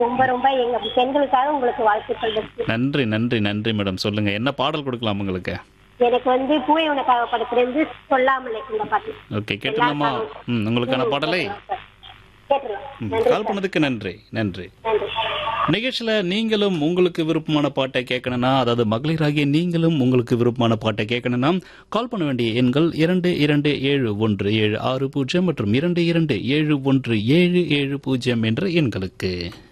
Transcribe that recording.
ரொம்ப ரொம்ப எங்க பெண்களுக்காக உங்களுக்கு வாழ்த்துக்கள் பக்தி. நன்றி நன்றி நன்றி மேடம் சொல்லுங்க என்ன பாடல் கொடுக்கலாம் உங்களுக்கு எனக்கு வந்து பூவை உனக்காக படத்துலேருந்து சொல்லாமலே இந்த பாட்டு ஓகே கேட்டுலாமா ம் உங்களுக்கான பாடலை கேட்டுலாம் ம், நன்றி கால் பண்ணதுக்கு நன்றி நன்றி நன்றி நிகழ்ச்சியில நீங்களும் உங்களுக்கு விருப்பமான பாட்டை கேட்கணும்னா அதாவது மகளிராகிய நீங்களும் உங்களுக்கு விருப்பமான பாட்டை கேட்கணும்னா கால் பண்ண வேண்டிய எண்கள் இரண்டு இரண்டு ஏழு ஒன்று ஏழு ஆறு பூஜ்ஜியம் மற்றும் இரண்டு இரண்டு ஏழு ஒன்று ஏழு ஏழு பூஜ்ஜியம் என்ற எண்களுக்கு